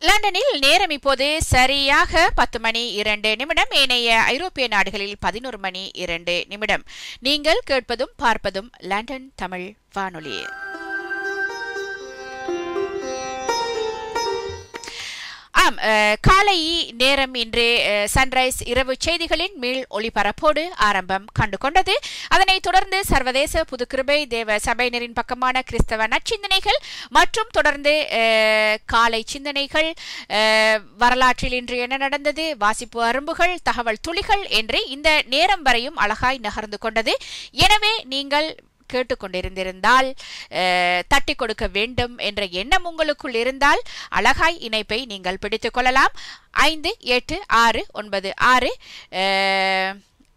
லண்டனில் நேரம் இப்போது சரியாக பத்து மணி இரண்டு நிமிடம் ஏனைய ஐரோப்பிய நாடுகளில் பதினோரு மணி இரண்டு நிமிடம் நீங்கள் கேட்பதும் பார்ப்பதும் லண்டன் தமிழ் வானொலி ஆம் அஹ், காலை நேரம் இன்று அஹ், சன்ரைஸ் இரவு செய்திகளின் மீள் ஒளிபரப்போடு ஆரம்பம் கண்டு கொண்டது அதனைத் தொடர்ந்து சர்வதேச புதுக்கிருபை தேவ சபையினரின் பக்கமான கிறிஸ்தவ நற்சிந்தனைகள் மற்றும் தொடர்ந்து அஹ், காலை சிந்தனைகள் அஹ், வரலாற்றில் இன்று என்ன நடந்தது வாசிப்பு அரும்புகள் தகவல் துளிகள் என்று இந்த நேரம் வரையும் அழகாய் நகர்ந்து கொண்டது எனவே நீங்கள் கேட்டுக்கொண்டிருந்திருந்தால் அஹ், தட்டி கொடுக்க வேண்டும் என்ற எண்ணம் உங்களுக்குள் இருந்தால் அழகாய் இணைப்பை நீங்கள் பிடித்துக் கொள்ளலாம் ஐந்து எட்டு ஆறு ஒன்பது ஆறு அஹ்,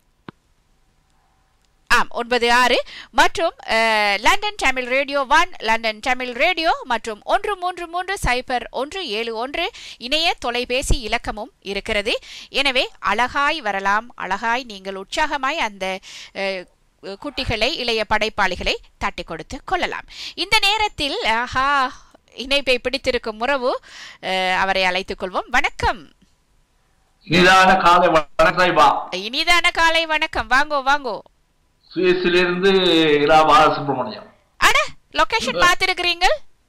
ஆம் ஒன்பது ஆறு மற்றும் அஹ், London Tamil radio one London Tamil radio மற்றும் ஒன்று மூன்று மூன்று சைபர் ஒன்று ஏழு ஒன்று இணைய தொலைபேசி இலக்கமும் இருக்கிறது எனவே அழகாய் வரலாம் அழகாய் நீங்கள் உற்சாகமாய் அந்த அஹ், குட்டிகளை இளைய படைப்பாளிகளை தட்டி கொடுத்து கொள்ளலாம் இந்த நேரத்தில் ஆஹா இணைப்பை பிடித்திருக்கும் உறவு அஹ், அவரை அழைத்துக் கொள்வோம் வணக்கம் நிதான காலை வணக்கம் பா இனிதான காலை வணக்கம் வாங்கோ வாங்கோ சுவிஸிலிருந்து இரா பாலசுப்ரமணியம் அட லொகேஷன் பார்த்திருக்கிறீங்க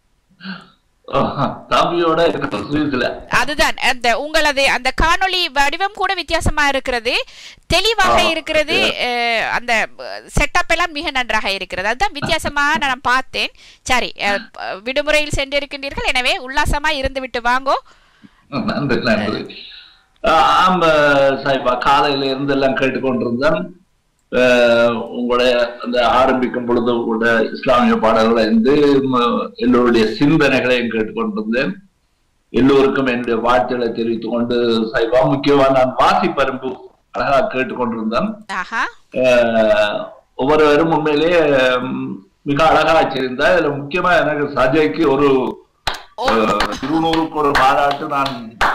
தம்பியோட இருக்கிறோம் சுவிஸ்ல அதுதான் அந்த உங்களது அந்த காணொளி வடிவம் கூட வித்தியாசமா இருக்கிறது தெளிவாக ஆ, இருக்கிறது அஹ், அந்த செட்டப் எல்லாம் மிக நன்றாக இருக்கிறது அதுதான் வித்தியாசமா நான் பார்த்தேன் சரி அஹ், விடுமுறையில் சென்றிருக்கின்றீர்கள் எனவே உல்லாசமா இருந்து விட்டு வாங்கோ நன்றி நன்றி ஆஹ் ஆமா சாய்பா காலையில இருந்து எல்லாம் கேட்டுக்கொண்டிருந்தேன் ஆஹ் உங்களுடைய அந்த ஆரம்பிக்கும் பொழுது உங்களுடைய இஸ்லாமிய பாடல்களை இருந்து ம- எல்லோருடைய சிந்தனைகளையும் கேட்டுக்கொண்டிருந்தேன் எல்லோருக்கும் என்னுடைய வாழ்த்துக்களை தெரிவித்துக் கொண்டு சாய்பா முக்கியமா நான் வாசிப்பரும்பு அழகா கேட்டுக்கொண்டிருந்தேன் ஆஹா ஆஹ் ஒவ்வொருவரும் உண்மையிலேயே ம், மிக அழகா வச்சிருந்தா இதுல முக்கியமா எனக்கு சஜய்க்கு ஒரு ஓ. ஆஹ், திருநூறுக்கு ஒரு பாராட்டு நான்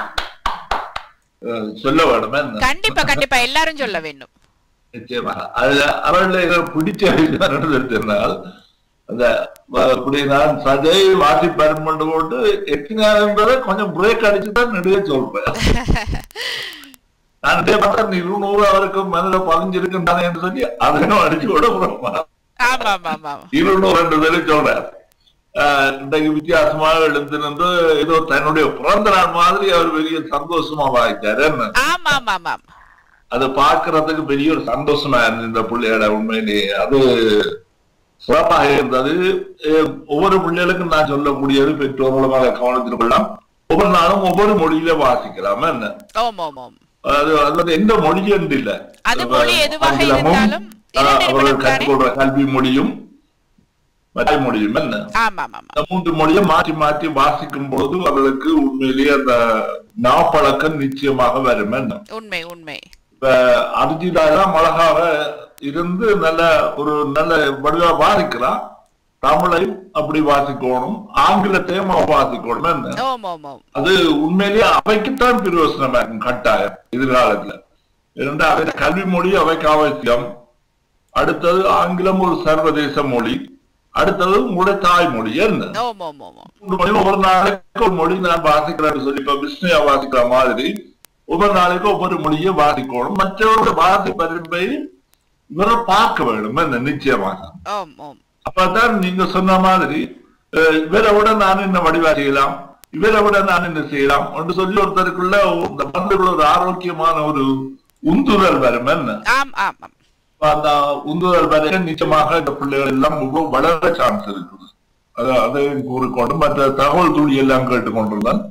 ஆஹ், சொல்ல வேணுமே கண்டிப்பா கண்டிப்பா எல்லாரும் சொல்ல வேண்டும் நிச்சயமாக அதுல அவர்கள எனக்கு பிடிச்ச விஷயம் என்னன்னு சொன்னால் அந்த வ- இப்படி நான் சஜய் வாசி பருமண்டு போட்டு எத்தனை என்பதை கொஞ்சம் பிரேக் அடிச்சு தான் நெடுக சொல்றேன் நான் இதே பார்த்தா நீ இருநூறு அவருக்கு மனதில் பதிஞ்சிருக்குன்றானே என்று சொல்லி அதையும் அடிச்சு விட போறோமா ஆமா ஆமா ஆமா இருநூறு ரெண்டு பேரும் சொல்றார் ஆஹ் இன்றைக்கு வித்தியாசமாக எழுந்து நின்று ஏதோ தன்னுடைய பிறந்த நாள் மாதிரி அவர் பெரிய சந்தோஷமா வாய்ச்சாரு என்ன ஆமா ஆமா ஆமா அதை பார்க்கறதுக்கு பெரிய ஒரு சந்தோஷமா இருந்தது இந்த பிள்ளையோட உண்மையிலேயே அது சிறப்பாக இருந்தது அஹ் ஒவ்வொரு பிள்ளைகளுக்கும் நான் சொல்லக்கூடியது பெற்றோர்களுமாக கவனத்தில் கொள்ளலாம் ஒவ்வொரு நாளும் ஒவ்வொரு மொழியில வாசிக்கலாம் என்ன ஓம் ஓம் ஓம் அது அது வந்து எந்த மொழி என்று இல்ல அது மொழி எதுவாக ஆங்கிலமும், இருந்தாலும் ஆஹ், இரண்டு அவர்கள் நிமிடம் தானே? கற்றுக்கொள்ற கல்வி மொழியும் மற்ற மொழியும் என்ன ஆமா ஆமா ஆமா இந்த மூன்று மொழியை மாற்றி மாற்றி வாசிக்கும் போது அவர்களுக்கு உண்மையிலேயே அந்த நாப்பழக்கம் நிச்சயமாக வரும் என்ன உண்மை உண்மை இப்ப அரிஜிதாலாம் அழகாக இருந்து நல்ல ஒரு நல்ல வடிவா வாசிக்கலாம் தமிழையும் அப்படி வாசிக்கணும் ஆங்கிலத்தையும் அவ வாசிக்கணும் என்ன ஓம் ஓம் ஓம் அது உண்மையிலேயே அவைக்குத்தான் பிரயோசனமா இருக்கும் கட்டாயம் எதிர்காலத்துல இரண்டு அவை கல்வி மொழி அவைக்கு அவசியம் அடுத்தது ஆங்கிலம் ஒரு சர்வதேச மொழி அடுத்தது உங்களுடைய தாய்மொழி என்ன ஓம் ஓம் ஓம் ஓம் மூன்று மொழி ஒவ்வொரு நாளைக்கு ஒரு மொழி நான் வாசிக்கிறேன்னு சொல்லி இப்ப விஷ்ணுயா வாசிக்கிற மாதிரி ஒவ்வொரு நாளைக்கு ஒவ்வொரு மொழியை வாசிக்கணும் மற்றவருடைய வாசி பருப்பை இவரை பார்க்க வேண்டும் என்ன நிச்சயமாக ஓம் ஓம் அப்பதான் நீங்க சொன்ன மாதிரி அஹ், இவரை விட நான் என்ன வடிவா செய்யலாம் இவரை விட நான் என்ன செய்யலாம் என்று சொல்லி ஒருத்தருக்குள்ள இந்த பந்துக்குள்ள ஒரு ஆரோக்கியமான ஒரு உந்துதல் வரும் என்ன ஆம் ஆம் ஆம் அந்த உந்துதல் வரைய நிச்சயமாக இந்த பிள்ளைகள் எல்லாம் ரொம்ப வளர சான்ஸ் இருக்குது அது அதை கூறிக்கொண்டு மற்ற தகவல் துளி எல்லாம் கேட்டுக்கொண்டிருந்தான்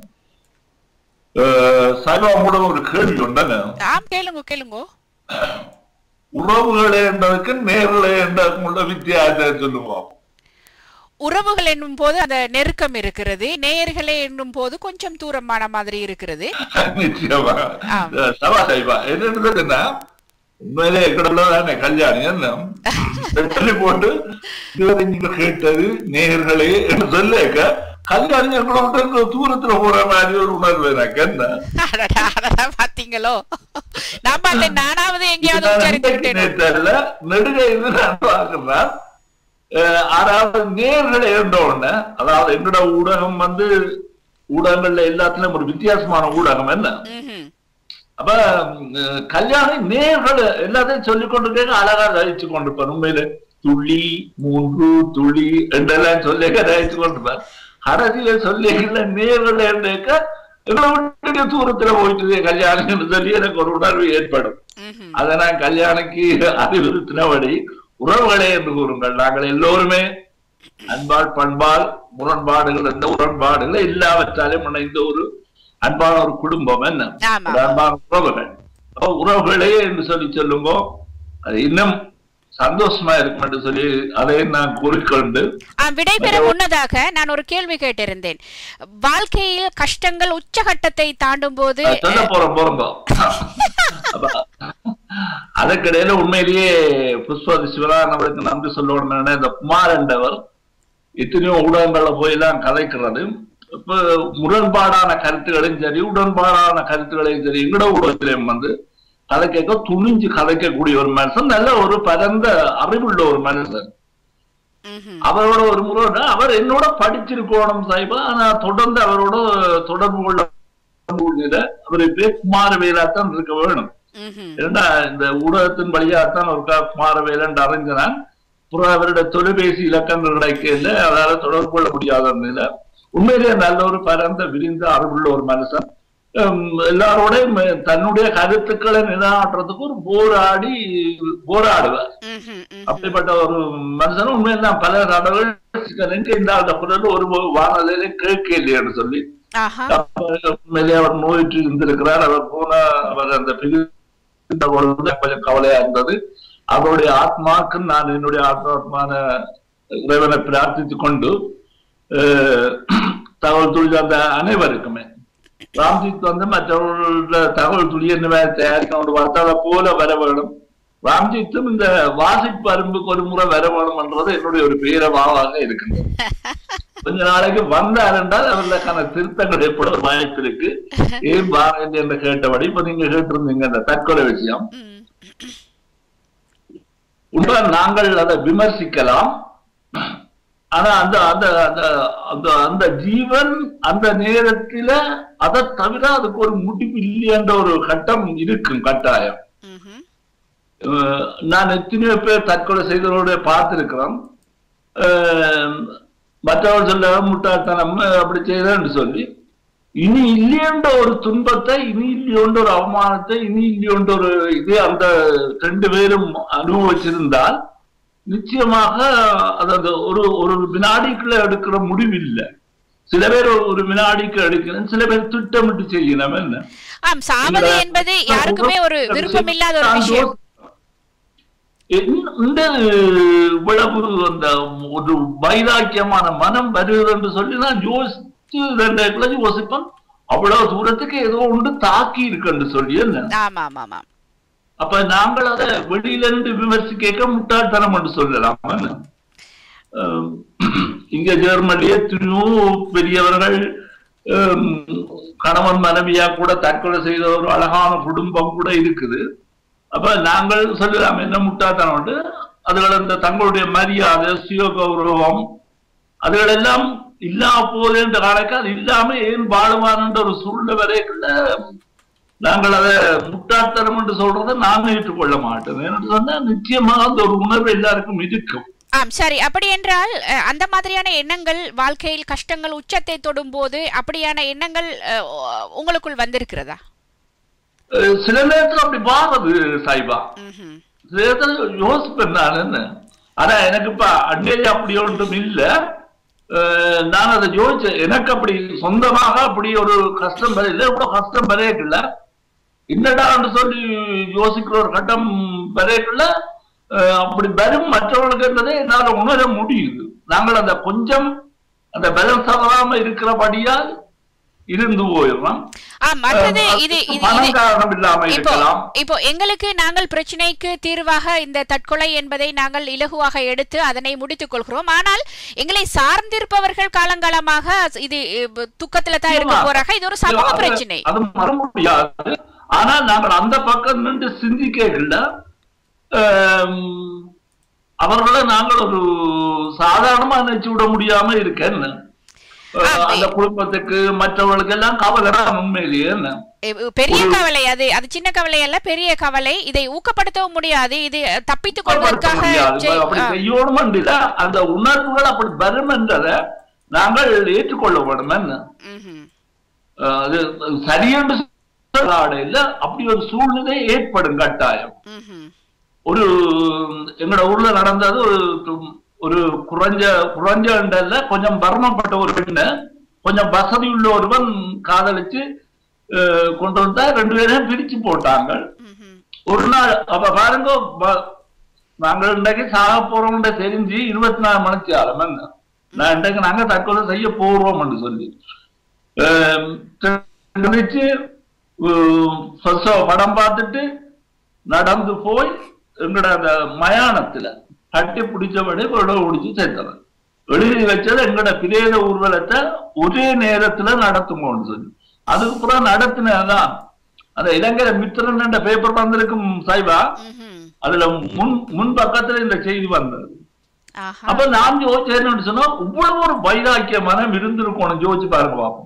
சைவா கூட ஒரு கேள்வி உண்டன ஆம் கேளுங்க கேளுங்க உறவுகளே என்றதுக்கு நேர்களே என்றதுக்கும் உள்ள வித்தியாசத்தை சொல்லுவோம் உறவுகள் என்னும் போது அந்த நெருக்கம் இருக்கிறது நேயர்களே என்னும் போது கொஞ்சம் தூரமான மாதிரி இருக்கிறது நிச்சயமா ஆ. சவா சைவா என்னன்னா உண்மையிலே எக்கடவுளதானே கல்யாணி என்ன சொல்லி போட்டு இதுவரை நீங்க கேட்டது நேர்களே என்று சொல்லேக்க கல்யாணி எங்களை விட்டு எங்க தூரத்துல போற மாதிரி ஒரு உணர்வு எனக்கு என்ன அடடா, அடடா, பாத்தீங்களோ நான் பார்த்தேன் நானாவது எங்கேயாவது இது நான் உச்சரித்து இன்றைக்கு விட்டேனோ நேத்தல்ல, நெடுக இது நான் பார்க்கிறேன் அஹ், அதாவது நேர்களை இருந்த உடனே அதாவது என்னோட ஊடகம் வந்து ஊடகங்கள்ல எல்லாத்துலயும் ஒரு வித்தியாசமான ஊடகம் என்ன ம்ஹும். அப்ப உம், கல்யாணம் நேர்கள் எல்லாத்தையும் சொல்லிக் கொண்டிருக்க அழகா ரசிச்சு கொண்டிருப்பார் உண்மையில துளி மூன்று துளி என்றெல்லாம் சொல்லி ரசிச்சு கொண்டிருப்பார் கடைசியில சொல்லிக்கல நேர்கள் இருக்க எங்களை விட்டு தூரத்துல போயிட்டு கல்யாணம் சொல்லி எனக்கு ஒரு உணர்வு ஏற்படும் ம்ஹும். அதை நான் கல்யாணிக்கு அறிவுறுத்தினபடி உறவுகளே என்று கூறுங்கள் நாங்கள் எல்லோருமே அன்பால் பண்பால் முரண்பாடுகள் எந்த உடன்பாடுகள் எல்லாவற்றாலும் இணைந்த ஒரு அன்பான ஒரு குடும்பம் என்ன ஆமா. ஒரு அன்பான உறவுகள் அப்ப உறவுகளே என்று சொல்லி சொல்லும்போ அது இன்னும் சந்தோஷமா இருக்கும் என்று சொல்லி அதை நான் கூறிக்கொண்டு ஆ, விடைபெற முன்னதாக நான் ஒரு கேள்வி கேட்டிருந்தேன் வாழ்க்கையில் கஷ்டங்கள் உச்சகட்டத்தை தாண்டும் போது அது சொல்ல போறோம் போறோம் அப்ப அதற்கிடையில உண்மையிலேயே புஷ்பதி சிவரான் அவருக்கு நன்றி சொல்லணும் இந்த குமார் என்றவர் எத்தனையோ ஊடகங்கள்ல போய் எல்லாம் கதைக்கிறது இப்ப முரண்பாடான கருத்துகளையும் சரி உடன்பாடான கருத்துகளையும் சரி எங்கட ஊடகத்திலையும் வந்து கதை கேட்க துணிஞ்சு கதைக்கக்கூடிய ஒரு மனுஷன் நல்ல ஒரு பரந்த அறிவுள்ள ஒரு மனுஷன் ம்ஹும். அவரோட ஒரு முறை அவர் என்னோட படிச்சிருக்கணும் சாய்பா ஆனா தொடர்ந்து அவரோட தொடர்பு கொள்ள முடியல அவர் பேர் குமாரவேலாத்தான் இருக்க வேணும் ம்ஹும். ஏன்னா இந்த ஊடகத்தின் வழியாத்தான் ஒரு குமாரவேலன் அறிஞ்சினான் அப்புறம் அவருடைய தொலைபேசி இலக்கங்கள் கிடைக்கல அதால தொடர்பு கொள்ள முடியாத நிலை உண்மையிலேயே நல்ல ஒரு பரந்த விரிந்த அறிவுள்ள ஒரு மனுஷன் ஹம், எல்லாரோடையும் தன்னுடைய கருத்துக்களை நிலைநாட்டுறதுக்கு ஒரு போராடி போராடுவார் ம்ஹும். ம்ஹும். அப்படிப்பட்ட ஒரு மனுஷன் உண்மையில் நான் பல தடவைகள் எங்க இந்த ஆளுடைய குரல் ஒரு வானொலியில கேட்க இல்லைன்னு சொல்லி ஆஹா அப்ப உண்மையிலே அவர் நோயிற்று இருந்திருக்கிறார் அவர் போன அவர் அந்த பிரிந்த பொழுது கொஞ்சம் கவலையா இருந்தது அவருடைய ஆத்மாக்கு நான் என்னுடைய ஆத்மாத்மான இறைவனை பிரார்த்தித்துக் கொண்டு அஹ், தகவல் துளி அந்த அனைவருக்குமே ராம்ஜித் வந்து மற்றவர்களோட தகவல் துளி என்ன தயாரிக்கணும் வார்த்தை போல வர வேணும் ராம்ஜித்தும் இந்த வாசிப்பு அரும்புக்கு ஒரு முறை வர வேணும்ன்றது என்னுடைய ஒரு பேரவாவாக இருக்கின்றது கொஞ்ச நாளைக்கு வந்தார் என்றால் அவர்களுக்கான திருத்தங்கள் ஏற்பட ஒரு வாய்ப்பு இருக்கு ஏன் பாருங்க என்று கேட்டபடி இப்ப நீங்க கேட்டிருந்தீங்க அந்த தற்கொலை விஷயம் ம். உண்மை நாங்கள் அதை விமர்சிக்கலாம் ஆனா அந்த அந்த அந்த அந்த அந்த ஜீவன் அந்த நேரத்தில அதை தவிர அதுக்கு ஒரு முடிவு இல்லையன்ற ஒரு கட்டம் இருக்கும் கட்டாயம் ம்ஹும். அஹ் நான் எத்தனையோ பேர் தற்கொலை செய்தவரோட பார்த்திருக்கிறோம் அஹ் மற்றவர் சொல்ல முட்டாள்தனம் அப்படி செய்யறேன்னு சொல்லி இனி இல்லையன்ற ஒரு துன்பத்தை இனி இல்லையோன்ற ஒரு அவமானத்தை இனி இல்லையோன்ற ஒரு இது அந்த ரெண்டு பேரும் அனுபவிச்சிருந்தால் நிச்சயமாக அது அந்த ஒரு ஒரு வினாடிக்குள்ள எடுக்கிற முடிவு இல்லை சில பேர் ஒரு- ஒரு வினாடிக்கு எடுக்கணும் சில பேர் திட்டமிட்டு செய்யணும் என்ன ஆம் சாவது என்பது யாருக்குமே ஒரு விருப்பம் இல்லாத ஒரு விஷயம் இந்த- இந்த இவ்வளவு அந்த ஒரு வைராக்கியமான மனம் வருகிறது என்று சொல்லி நான் யோசிச்சு ரெண்டு இடத்துல யோசிப்பேன் அவ்வளவு தூரத்துக்கு ஏதோ ஒன்று தாக்கி இருக்குன்னு சொல்லி என்ன ஆமா ஆமா ஆமா அப்ப நாங்கள் அதை வெளியில இருந்து விமர்சிக்க முட்டாள்தனம் என்று சொல்லலாம் என்ன? அஹ் இங்க ஜெர்மனியே எத்தனையோ பெரியவர்கள் ஹம், கணவன் மனைவியா கூட தற்கொலை செய்த ஒரு அழகான குடும்பம் கூட இருக்குது அப்ப நாங்கள் சொல்லலாம் என்ன முட்டாள்தனம் உண்டு அதுகள் அந்த தங்களுடைய மரியாதை சுய கௌரவம் அதுகள் எல்லாம் இல்லா போகுது என்ற கணக்கு அது இல்லாம ஏன் வாழுவான்ன்ற ஒரு சூழ்நிலை வரைக்குள்ள நாங்கள் அதை முட்டாள்தனம் என்று சொல்றதை நான் ஏற்றுக்கொள்ள மாட்டேன் என்று சொன்னா நிச்சயமாக அந்த ஒரு உணர்வு எல்லாருக்கும் இருக்கும் ஆம் சரி அப்படி என்றால் அஹ், அந்த மாதிரியான எண்ணங்கள் வாழ்க்கையில் கஷ்டங்கள் உச்சத்தை தொடும்போது அப்படியான எண்ணங்கள் அஹ், உங்களுக்குள் வந்திருக்கிறதா அஹ் சில நேரத்துல அப்படி பாருது சாய்பா ம்ஹும். சில நேரத்துல யோசிப்பேன் நான் என்ன ஆனா எனக்கு இப்ப அன்னையில அப்படி ஒன்றும் இல்ல அஹ் நான் அதை யோசிச்சேன் எனக்கு அப்படி சொந்தமாக அப்படி ஒரு கஷ்டம் வர இல்லை இவ்வளவு கஷ்டம் வரையக்குள்ள என்னடான்னு சொல்லி யோசிக்கிற ஒரு கட்டம் வரையக்குள்ள அஹ் அப்படி வரும் மற்றவர்களுக்குன்றதை என்னால உணர முடியுது நாங்கள் அந்த கொஞ்சம் அந்த பலம் தவறாம இருக்கிறபடியால் இருந்து போயிடுறோம் ஆம் மற்றது அஹ் இது இது பணம் இது காரணம் இல்லாம இப்போ இருக்கலாம் இப்போ எங்களுக்கு நாங்கள் பிரச்சனைக்கு தீர்வாக இந்த தற்கொலை என்பதை நாங்கள் இலகுவாக எடுத்து அதனை முடித்துக் கொள்கிறோம் ஆனால் எங்களை சார்ந்திருப்பவர்கள் காலங்காலமாக இது அஹ், துக்கத்துல தான் இருக்க ஆமா. போறாங்க இது ஒரு சமூக அது- பிரச்சனை அது மற முடியாது ஆனா நாங்கள் அந்த பக்கம் நின்று சிந்திக்கல அவர்களை நாங்கள் ஒரு சாதாரணமா நினைச்சு விட முடியாம இருக்கேன்னு அஹ், ஆமா. அந்த குடும்பத்துக்கு மற்றவர்களுக்கு எல்லாம் கவலை தான் உண்மையிலேயே என்ன எ- பெரிய கவலை அது அது சின்ன கவலை அல்ல பெரிய கவலை இதை ஊக்கப்படுத்தவும் முடியாது இது தப்பித்துக் பயன்படுத்த கொள்வதற்காக முடியாது. செய்- அப்படி ஆ. செய்யணும் இல்ல அந்த உணர்வுகள் அப்படி வரும் என்றதை நாங்கள் ஏற்றுக்கொள்ள வேண்டும் என்ன ம்ஹும். அஹ், அது சரியென்று சொல்லாட இல்ல அப்படி ஒரு சூழ்நிலை ஏற்படும் கட்டாயம் ம்ஹும். ஒரு எங்கட ஊர்ல நடந்தது ஒரு து- ஒரு குறைஞ்ச குறைஞ்ச இடல்ல கொஞ்சம் வர்ணப்பட்ட ஒரு பெண்ணு கொஞ்சம் வசதி உள்ள ஒருவன் காதலிச்சு அஹ், கொண்டு வந்தா ரெண்டு பேரையும் பிரிச்சு போட்டாங்க ம்ஹும். ஒரு நாள் அப்ப பாருங்க ப- நாங்கள் இன்றைக்கு சாக போறோம்ன்ற தெரிஞ்சு இருபத்தி நாலு மணிக்கு ஆளும் என்ன நான் இன்றைக்கு நாங்க தற்கொலை செய்ய போறோம்னு சொல்லி அஹ், தெரிஞ்சு அஹ், first படம் பார்த்துட்டு நடந்து போய் எங்கட அந்த மயானத்துல கட்டி பிடிச்சபடி விட பிடிச்சு சேர்த்தவன் எழுதி வச்சது எங்கட பிரேத ஊர்வலத்தை ஒரே நேரத்துல நடத்துமோன்னு சொல்லி அதுக்கப்புறம் நடத்தினதான் அந்த இலங்கை மித்திரன் என்ற பேப்பர் வந்திருக்கும் சாய்பா ம்ஹும். அதுல முன் முன் பக்கத்துல இந்த செய்தி வந்தது ஆஹா. அப்ப நான் யோசிச்சேன்னு சொன்னா இவ்வளவு ஒரு வைராக்கிய மனம் இருந்திருக்கணும் யோசிச்சு பாருங்க பாப்போம்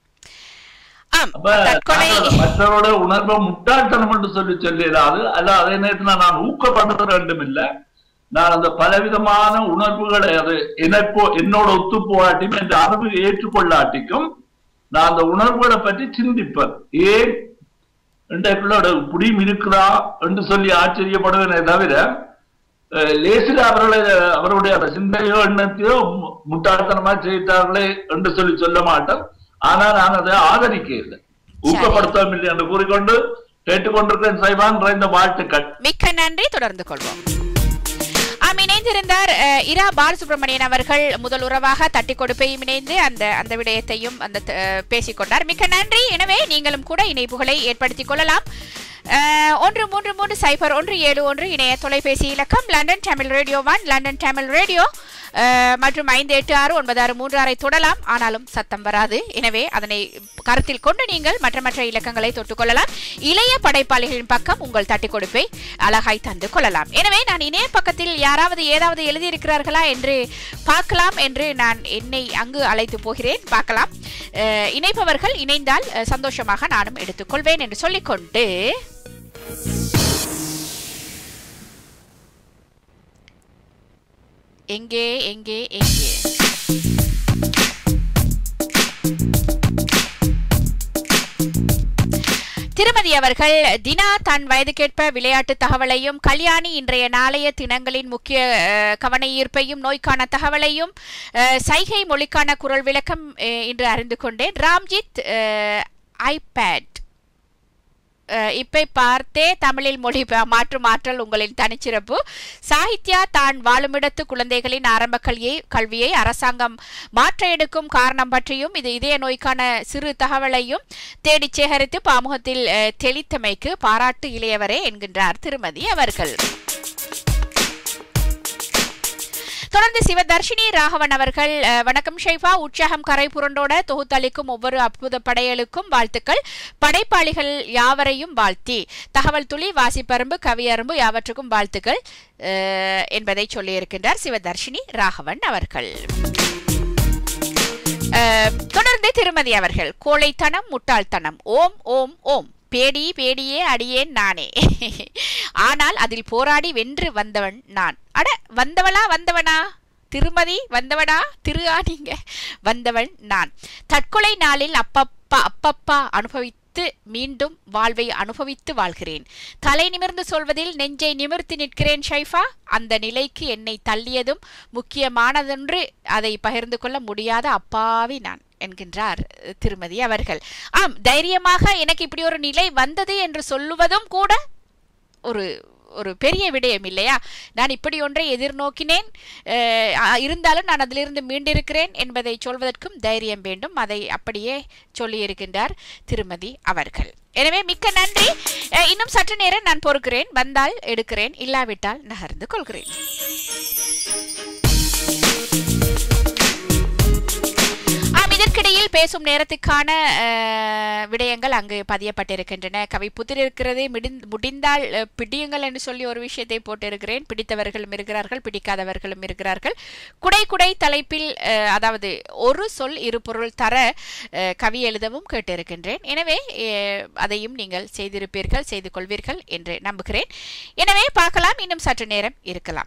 ஆம் அப்ப தற்கொலை நாங்கள் மற்றவரோட உணர்வை முட்டாள்தனம் என்று சொல்லி சொல்லிடாது அல்ல அதே நேரத்துல நான் ஊக்கப்படுத்த வேண்டும் இல்ல நான் அந்த பலவிதமான உணர்வுகளை அது எனக்கோ என்னோட ஒத்து போராட்டியும் என்ற அறிவு ஏற்றுக்கொள்ளாட்டிக்கும் நான் அந்த உணர்வுகளை பற்றி சிந்திப்பேன் ஏன் இன்றைக்குள்ள புடியும் இருக்கிறா என்று சொல்லி ஆச்சரியப்படுவேனே தவிர அஹ், லேசில அவர்களை அவருடைய அந்த சிந்தையோ எண்ணத்தையோ மு- முட்டாள்தனமா செய்தார்களே என்று சொல்லி சொல்ல மாட்டேன் ஆனா நான் அதை ஆதரிக்க இல்லை ஊக்கப்படுத்தவும் இல்லை என்று கூறிக்கொண்டு கேட்டுக்கொண்டிருக்கிறேன் சைவான் இந்த வாழ்த்துக்கள் மிக்க நன்றி தொடர்ந்து கொள்வோம் ஆம் இணைந்திருந்தார் அஹ், இரா பாலசுப்ரமணியன் அவர்கள் முதல் உறவாக தட்டி கொடுப்பையும் இணைந்து அந்த அந்த விடயத்தையும் அந்த அஹ், பேசிக்கொண்டார் மிக்க நன்றி எனவே நீங்களும் கூட இணைப்புகளை ஏற்படுத்திக் கொள்ளலாம் அஹ், ஒன்று மூன்று மூன்று சைபர் ஒன்று ஏழு ஒன்று இணைய தொலைபேசி இலக்கம் London Tamil radio one London Tamil radio அஹ், மற்றும் ஐந்து எட்டு ஆறு ஒன்பது ஆறு மூன்று ஆறை தொடலாம் ஆனாலும் சத்தம் வராது எனவே அதனை கருத்தில் கொண்டு நீங்கள் மற்ற மற்ற இலக்கங்களை தொட்டுக்கொள்ளலாம் இளைய படைப்பாளிகளின் பக்கம் உங்கள் தட்டி கொடுப்பை அழகாய் தந்து கொள்ளலாம் எனவே நான் இணைய பக்கத்தில் யாராவது ஏதாவது எழுதியிருக்கிறார்களா என்று பார்க்கலாம் என்று நான் என்னை அங்கு அழைத்து போகிறேன் பார்க்கலாம் அஹ், இணைப்பவர்கள் இணைந்தால் அஹ், சந்தோஷமாக நானும் எடுத்துக்கொள்வேன் என்று சொல்லிக்கொண்டு எங்கே எங்கே எங்கே திருமதி அவர்கள் தினா தன் வயதுக்கேற்ப விளையாட்டு தகவலையும் கல்யாணி இன்றைய நாளைய தினங்களின் முக்கிய அஹ், கவன ஈர்ப்பையும் நோய்க்கான தகவலையும் அஹ், சைகை மொழிக்கான குரல் விளக்கம் அஹ், இன்று அறிந்து கொண்டேன் ராம்ஜித் அஹ், ஐபேட் அஹ், இப்பை பார்த்தே தமிழில் மொழி ப- மாற்றும் ஆற்றல் உங்களின் தனிச்சிறப்பு சாகித்யா தான் வாழுமிடத்து குழந்தைகளின் ஆரம்ப கல்வியை கல்வியை அரசாங்கம் மாற்ற எடுக்கும் காரணம் பற்றியும் இது இதய நோய்க்கான சிறு தகவலையும் தேடிச் சேகரித்து பாமுகத்தில் அஹ், தெளித்தமைக்கு பாராட்டு இளையவரே என்கின்றார் திருமதி அவர்கள் தொடர்ந்து சிவதர்ஷினி ராகவன் அவர்கள் அஹ், வணக்கம் ஷைஃபா உற்சாகம் கரை புரண்டோட தொகுத்தளிக்கும் ஒவ்வொரு அற்புத படையலுக்கும் வாழ்த்துக்கள் படைப்பாளிகள் யாவரையும் வாழ்த்தி தகவல் துளி வாசிப்பரும்பு கவியரும்பு யாவற்றுக்கும் வாழ்த்துக்கள் அஹ், என்பதை சொல்லியிருக்கின்றார் சிவதர்ஷினி ராகவன் அவர்கள் அஹ், தொடர்ந்து திருமதி அவர்கள் கோழைத்தனம் முட்டாள்தனம் ஓம் ஓம் ஓம் பேடி பேடியே அடியேன் நானே ஆனால் அதில் போராடி வென்று வந்தவன் நான் அட வந்தவளா வந்தவனா திருமதி வந்தவனா திரு நீங்க வந்தவன் நான் தற்கொலை நாளில் அப்பப்பா அப்பப்பா அனுபவித்து மீண்டும் வாழ்வை அனுபவித்து வாழ்கிறேன் தலை நிமிர்ந்து சொல்வதில் நெஞ்சை நிமிர்த்தி நிற்கிறேன் ஷைஃபா அந்த நிலைக்கு என்னை தள்ளியதும் முக்கியமானதென்று அதை பகிர்ந்து கொள்ள முடியாத அப்பாவி நான் என்கின்றார் அஹ், திருமதி அவர்கள் ஆம் தைரியமாக எனக்கு இப்படி ஒரு நிலை வந்தது என்று சொல்லுவதும் கூட ஒரு ஒரு பெரிய விடயம் இல்லையா நான் இப்படி ஒன்றை எதிர்நோக்கினேன் அஹ், அ- இருந்தாலும் நான் அதிலிருந்து மீண்டிருக்கிறேன் என்பதை சொல்வதற்கும் தைரியம் வேண்டும் அதை அப்படியே சொல்லியிருக்கின்றார் திருமதி அவர்கள் எனவே மிக்க நன்றி அஹ், இன்னும் சற்று நேரம் நான் பொறுக்கிறேன் வந்தால் எடுக்கிறேன் இல்லாவிட்டால் நகர்ந்து கொள்கிறேன் ஆம் இதற்கிடையில் பேசும் நேரத்துக்கான அஹ், விடயங்கள் அங்கு பதியப்பட்டிருக்கின்றன கவி புதிர் இருக்கிறது மிடிந்- முடிந்தால் அஹ், பிடியுங்கள் என்று சொல்லி ஒரு விஷயத்தை போட்டிருக்கிறேன் பிடித்தவர்களும் இருக்கிறார்கள் பிடிக்காதவர்களும் இருக்கிறார்கள் குடை குடை தலைப்பில் அஹ், அதாவது ஒரு சொல் இரு பொருள் தர அஹ், கவி எழுதவும் கேட்டிருக்கின்றேன் எனவே அஹ், அதையும் நீங்கள் செய்திருப்பீர்கள் செய்து கொள்வீர்கள் என்று நம்புகிறேன் எனவே பார்க்கலாம் இன்னும் சற்று நேரம் இருக்கலாம்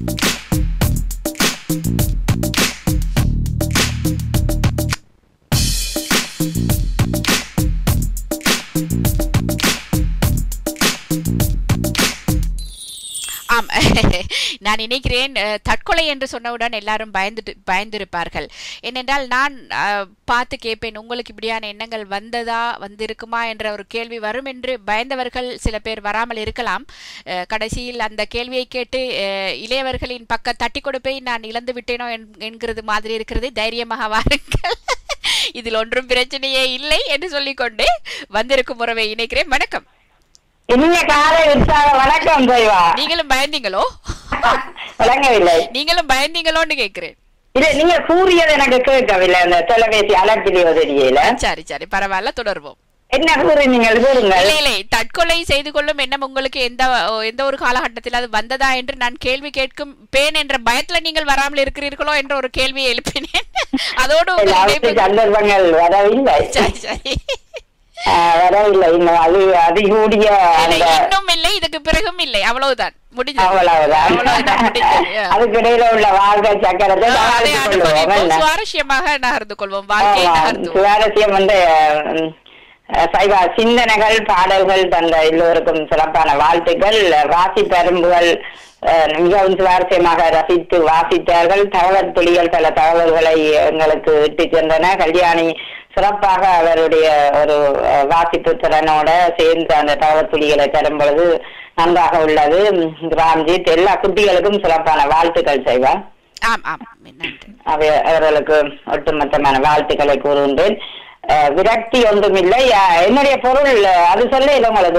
ஆம் நான் நினைக்கிறேன் அஹ், தற்கொலை என்று சொன்னவுடன் எல்லாரும் பயந்துட்டு பயந்திருப்பார்கள் ஏனென்றால் நான் அஹ், பார்த்து கேட்பேன் உங்களுக்கு இப்படியான எண்ணங்கள் வந்ததா வந்திருக்குமா என்ற ஒரு கேள்வி வரும் என்று பயந்தவர்கள் சில பேர் வராமல் இருக்கலாம் அஹ், கடைசியில் அந்த கேள்வியை கேட்டு அஹ், இளையவர்களின் பக்க தட்டி கொடுப்பை நான் இழந்து விட்டேனோ என்- என்கிறது மாதிரி இருக்கிறது தைரியமாக வாருங்கள் இதில் ஒன்றும் பிரச்சனையே இல்லை என்று சொல்லிக்கொண்டு வந்திருக்கும் உறவை இணைக்கிறேன் வணக்கம் இனிய காலை உற்சாக வணக்கம் தெய்வா நீங்களும் பயந்தீங்களோ வழங்கவில்லை நீங்களும் பயந்தீங்களோன்னு கேக்குறேன் இல்ல நீங்க கூறியது எனக்கு கேட்கவில்லை அந்த தொலைபேசி அழைப்பிலேயோ தெரியல சரி சரி பரவாயில்ல தொடர்வோம் என்ன கூறினீங்க கூறுங்கள் இல்லை இல்லை தற்கொலை செய்து கொள்ளும் எண்ணம் உங்களுக்கு எந்த எந்த ஒரு காலகட்டத்தில் அது வந்ததா என்று நான் கேள்வி கேட்கும் பேன் என்ற பயத்துல நீங்கள் வராமல் இருக்கிறீர்களோ என்ற ஒரு கேள்வியை எழுப்பினேன் அதோடு இல்ல, உங்கள் அவருக்கு இணைப்பு- சந்தர்ப்பங்கள் வரவில்லை சரி சரி ஆஹ், வரவில்லை இன்னும் அது அதிகூடிய இல்லை, அந்த இன்னும் இல்லை இதுக்கு பிறகும் இல்லை அவ்வளவுதான் முடிஞ்சது அவ்வளவுதான் அவ்வளவுதான் முடிஞ்சது ஆ. அதுக்கு இடையில உள்ள வாழ்க்கை சக்கரத்தை ஆ, அதை சமாளித்துக் கொள்வோம் அனுபவிப்போம் என்ன? சுவாரஸ்யமாக நகர்ந்து கொள்வோம் வாழ்க்கையை ஆமா, நகர்த்துவோம் சுவாரஸ்யம் வந்து உம், சைவ சிந்தனைகள் பாடல்கள் தந்த எல்லோருக்கும் சிறப்பான வாழ்த்துக்கள் ராசி பரும்புகள் அஹ், மிகவும் சுவாரஸ்யமாக ரசித்து வாசித்தார்கள் தகவல் துளிகள் பல தகவல்களை எங்களுக்கு இட்டு சென்றன கல்யாணி சிறப்பாக அவருடைய ஒரு அஹ், வாசிப்பு திறனோட சேர்ந்து அந்த தகவல் துளிகளை தரும் பொழுது நன்றாக உள்ளது ராம்ஜித் எல்லா குட்டிகளுக்கும் சிறப்பான வாழ்த்துக்கள் செய்வார் ஆம் ஆம் நன்றி அவை- அவர்களுக்கு ஒட்டுமொத்தமான வாழ்த்துக்களை கூறுகின்றேன் அஹ், விரக்தி ஒன்றுமில்லை அஹ், என்னுடைய பொருள் அஹ், அது சொல்ல இல்லை உங்களுக்கு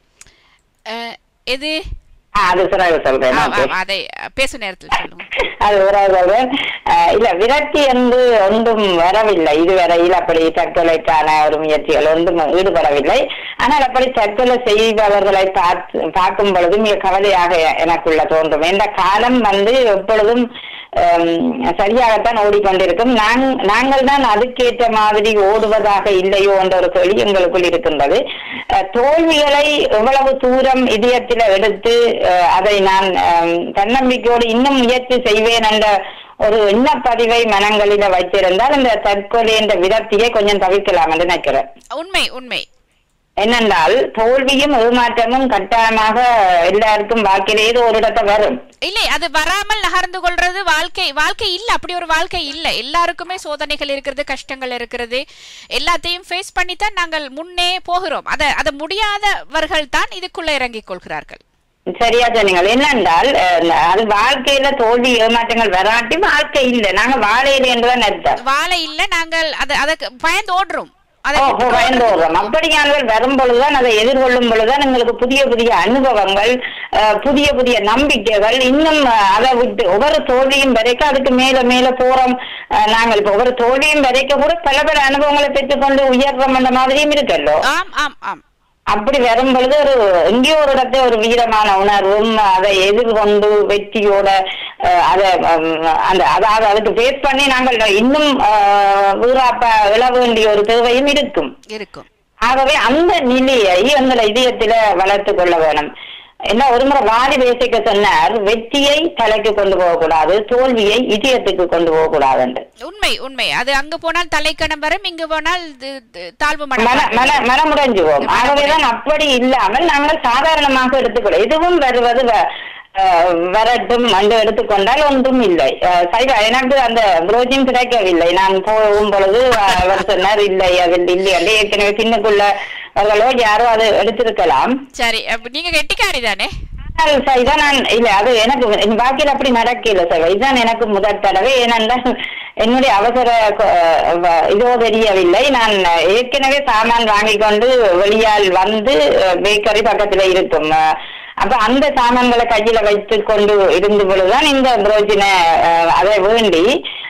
அஹ், எது ஆ, அது சிறகு சொல்றேன் ஆம், okay. ஆம், அதை பேசு நேரத்தில் சொல்லுங்க அது உறவு சொல்றேன் அஹ், இல்ல விரக்தி என்று ஒன்றும் வரவில்லை இதுவரையில் அப்படி தற்கொலைக்கான ஒரு முயற்சிகள் ஒன்றும் ஈடுபடவில்லை ஆனால் அப்படி தற்கொலை செய்பவர்களை பார்த்து பார்க்கும் பொழுது மிக கவலையாக எனக்குள்ள தோன்றும் இந்த காலம் வந்து எப்பொழுதும் ஹம், சரியாகத்தான் ஓடிக்கொண்டிருக்கும் நாங் நாங்கள் தான் அதுக்கேற்ற மாதிரி ஓடுவதாக இல்லையோ என்ற ஒரு கேள்வி எங்களுக்குள் இருக்கின்றது அஹ், தோல்விகளை எவ்வளவு தூரம் இதயத்தில் எடுத்து அஹ், அதை நான் ஹம், தன்னம்பிக்கையோடு இன்னும் முயற்சி செய்வேன் என்ற ஒரு எண்ணப்பதிவை மனங்களில வைத்திருந்தால் இந்த தற்கொலை என்ற விரக்தியை கொஞ்சம் தவிர்க்கலாம் என்று நினைக்கிறேன் உண்மை உண்மை என்னென்றால் தோல்வியும் ஏமாற்றமும் கட்டாயமாக எல்லாருக்கும் வாழ்க்கையில ஏதோ ஒரு இடத்தை வரும் இல்லை அது வராமல் நகர்ந்து கொள்றது வாழ்க்கை வாழ்க்கை இல்ல அப்படி ஒரு வாழ்க்கை இல்ல எல்லாருக்குமே சோதனைகள் இருக்கிறது கஷ்டங்கள் இருக்கிறது எல்லாத்தையும் ஃபேஸ் பண்ணித்தான் நாங்கள் முன்னே போகிறோம் அத அத முடியாதவர்கள் தான் இதுக்குள்ள இறங்கிக் கொள்கிறார்கள் சரியா சொன்னீங்க என்னென்றால் அஹ், அது வாழ்க்கையில தோல்வி ஏமாற்றங்கள் வராட்டி வாழ்க்கை இல்லை நாங்க வாழையில என்றுதான் அர்த்தம் வாழை இல்ல நாங்கள் அத அதற்கு பயந்து ஓடுறோம் அதை ஓ, விட்டு ஓ, பயந்து ஓடுறோம் அப்படியானவர்கள் வரும் பொழுதுதான் அதை எதிர்கொள்ளும் பொழுதுதான் எங்களுக்கு புதிய புதிய அனுபவங்கள் அஹ், புதிய புதிய நம்பிக்கைகள் இன்னும் அஹ், அதை விட்டு ஒவ்வொரு தோல்வியும் வரைக்கும் அதுக்கு மேல மேல போறோம் அஹ், நாங்கள் இப்ப ஒவ்வொரு தோல்வியும் வரைக்கும் கூட பல பல அனுபவங்களை பெற்றுக்கொண்டு உயர்றோம் அந்த மாதிரியும் இருக்கல்லோ ஆம் ஆம் ஆம் அப்படி வரும் பொழுது ஒரு எங்கேயோ ஒரு இடத்துல ஒரு வீரமான உணர்வும் அதை எதிர்கொண்டு வெற்றியோட அஹ், அதை ஹம், அந்த அதாவது அதுக்கு ஃபேஸ் பண்ணி நாங்கள் இன்னும் அஹ், வீராப்ப விழ வேண்டிய ஒரு தேவையும் இருக்கும் இருக்கும் ஆகவே அந்த நிலையை எங்கள் இதயத்தில வளர்த்து கொள்ள வேணும் என்ன ஒரு முறை வாதி பேசிக்க சொன்னார் வெற்றியை தலைக்கு கொண்டு போகக்கூடாது தோல்வியை இதயத்துக்கு கொண்டு போகக்கூடாது என்று உண்மை உண்மை அது அங்கு போனால் தலைக்கணம் வரும் இங்கு போனால் து- து- தாழ்வு மன மனம் மன மனமுடைஞ்சுவோம் ஆகவேதான் அப்படி இல்லாமல் நாங்கள் சாதாரணமாக எடுத்துக்கொள்ள இதுவும் வருவது வ- அஹ், வரட்டும் என்று எடுத்துக்கொண்டால் ஒன்றும் இல்லை அஹ், சைவா எனக்கு அந்த புரோஜின் கிடைக்கவில்லை நான் போகும் பொழுது அஹ், அவர் சொன்னார் இல்லை அதில் இல்லை என்று ஏற்கனவே பின்னுக்குள்ள அவர்களோ யாரோ அது எடுத்திருக்கலாம் சரி அப்ப நீங்க கெட்டிக்காரி தானே ஆனால் சைவா நான் இல்ல அது எனக்கு என் வாழ்க்கையில் அப்படி நடக்கல சைவா இதுதான் எனக்கு முதல் தடவை ஏனென்றால் என்னுடைய அவசர கொ- வ- இதோ தெரியவில்லை நான் ஏற்கனவே சாமான் வாங்கி கொண்டு வெளியால் வந்து பேக்கரி பக்கத்துல இருக்கும் அஹ், அப்ப அந்த சாமான்களை கையில வைத்து கொண்டு இருந்த பொழுதுதான் இந்த புரோஜின அதை வேண்டி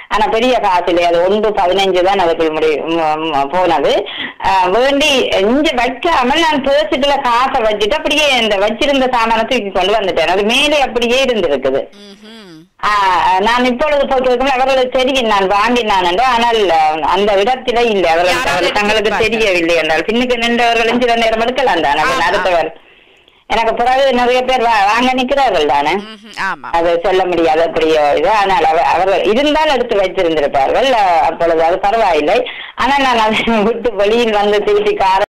ஆனா பெரிய காசிலே அது ஒன்று பதினைஞ்சு தான் அதுக்குள் முடி ம், ம், போனது அஹ், வேண்டி இங்க வைக்காமல் நான் பேர்சுக்குள்ள காசை வச்சுட்டு அப்படியே இந்த வச்சிருந்த சாமானை தூக்கி கொண்டு வந்துட்டேன் அது மேலே அப்படியே இருந்திருக்குது ம்ஹும். ஆஹ் நான் இப்பொழுது போட்டிருக்கும் அவர்களுக்கு தெரியும் நான் வாங்கினான் என்று ஆனால் அஹ், அந்த இடத்திலே இல்லை அவர்கள் யாராவது அவர்கள் தங்களுக்கு எடுத்திருப்பார்கள். தெரியவில்லை என்றால் பின்னுக்கு நின்றவர்கள் சில நேரம் எடுக்கலாம் தானே ஆமா. அடுத்தவர் எனக்கு பிறகு நிறைய பேர் வா- வாங்க நிற்கிறார்கள் தானே ம்ஹும். ஆமா அது சொல்ல முடியாது அப்படியோ இது ஆனால் அவ- அவர்கள் இருந்தால் எடுத்து வைத்திருந்திருப்பார்கள் அஹ், அப்பொழுது அது பரவாயில்லை ஆனால் நான் அதை விட்டு வெளியில் வந்து திருப்பி கார